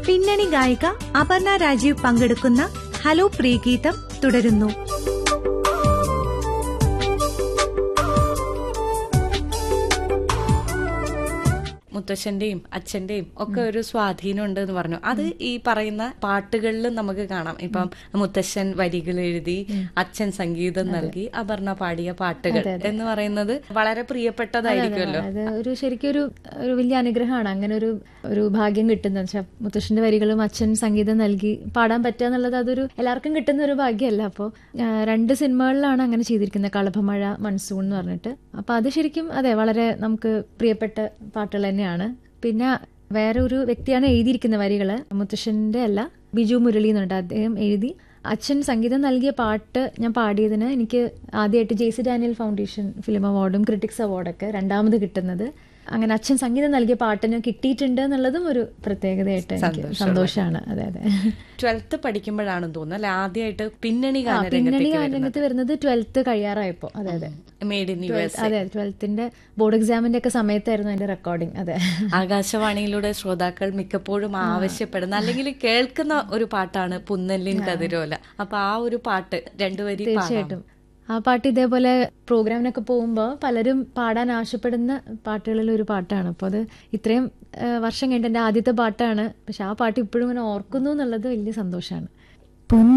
പിന്നണി ഗായിക അപർണ രാജീവ് പങ്കെടുക്കുന്ന ഹലോ പ്രിയഗീതം തുടരുന്നു മുത്തശ്ശന്റെയും അച്ഛന്റെയും ഒക്കെ ഒരു സ്വാധീനം ഉണ്ട് എന്ന് പറഞ്ഞു അത് ഈ പറയുന്ന പാട്ടുകളിലും നമുക്ക് കാണാം ഇപ്പം മുത്തശ്ശൻ വരികൾ എഴുതി അച്ഛൻ സംഗീതം നൽകി അപർണ പാടിയ പാട്ടുകൾ എന്ന് പറയുന്നത് വളരെ പ്രിയപ്പെട്ടതായിരിക്കുമല്ലോ അത് ഒരു ശരിക്കും ഒരു ഒരു വലിയ അനുഗ്രഹമാണ് അങ്ങനെ ഒരു ഒരു ഭാഗ്യം കിട്ടുന്നത് വെച്ചാൽ മുത്തശ്ശന്റെ വരികളും അച്ഛൻ സംഗീതം നൽകി പാടാൻ പറ്റുക എന്നുള്ളത് അതൊരു എല്ലാവർക്കും കിട്ടുന്ന ഒരു ഭാഗ്യമല്ല അപ്പോൾ രണ്ട് സിനിമകളിലാണ് അങ്ങനെ ചെയ്തിരിക്കുന്നത് കളഭമഴ മൺസൂൺ എന്ന് പറഞ്ഞിട്ട് അപ്പൊ അത് ശരിക്കും അതെ വളരെ നമുക്ക് പ്രിയപ്പെട്ട പാട്ടുകൾ തന്നെയാണ് പിന്നെ വേറെ ഒരു വ്യക്തിയാണ് എഴുതിയിരിക്കുന്ന വരികള് മുത്തശ്ശന്റെ അല്ല ബിജു മുരളി എന്നുണ്ട് അദ്ദേഹം എഴുതി അച്ഛൻ സംഗീതം നൽകിയ പാട്ട് ഞാൻ പാടിയതിന് എനിക്ക് ആദ്യമായിട്ട് J C Daniel foundation film അവാർഡും ക്രിട്ടിക്സ് അവാർഡൊക്കെ രണ്ടാമത് കിട്ടുന്നത് അങ്ങനെ അച്ഛൻ സംഗീതം നൽകിയ പാട്ടിന് കിട്ടിയിട്ടുണ്ട് എന്നുള്ളതും ഒരു പ്രത്യേകതയായിട്ട് എനിക്ക് സന്തോഷമാണ് അതെ അതെ ട്വൽത്ത് പഠിക്കുമ്പോഴാണെന്ന് തോന്നുന്നു അല്ലെ ആദ്യമായിട്ട് പിന്നണി ആ, പിന്നണി ഗാനരംഗത്തേക്ക് ഗാനരംഗത്ത് വരുന്നത് ട്വൽത്ത് കഴിയാറായപ്പോ അതെ അതെ മേഡ് ഇൻ യു എസ് അതെ ട്വൽത്തിന്റെ ബോർഡ് എക്സാമിന്റെ ഒക്കെ സമയത്തായിരുന്നു അതിന്റെ റെക്കോർഡിംഗ് അതെ ആകാശവാണിയിലൂടെ ശ്രോതാക്കൾ മിക്കപ്പോഴും ആവശ്യപ്പെടുന്ന അല്ലെങ്കിൽ കേൾക്കുന്ന ഒരു പാട്ടാണ് പുന്നല്ലിൻ കതിരോല അപ്പൊ ആ ഒരു പാട്ട് രണ്ടുവരി പാടാം തീർച്ചയായിട്ടും ആ പാട്ട് ഇതേപോലെ പ്രോഗ്രാമിനൊക്കെ പോകുമ്പോൾ പലരും പാടാൻ ആവശ്യപ്പെടുന്ന പാട്ടുകളിൽ ഒരു പാട്ടാണ് അപ്പോൾ അത് ഇത്രയും ആ, വർഷം കഴിഞ്ഞിട്ട് എൻ്റെ ആദ്യത്തെ പാട്ടാണ് പക്ഷെ ആ പാട്ട് ഇപ്പോഴും ഇങ്ങനെ ഓർക്കുന്നു എന്നുള്ളത് വലിയ സന്തോഷമാണ്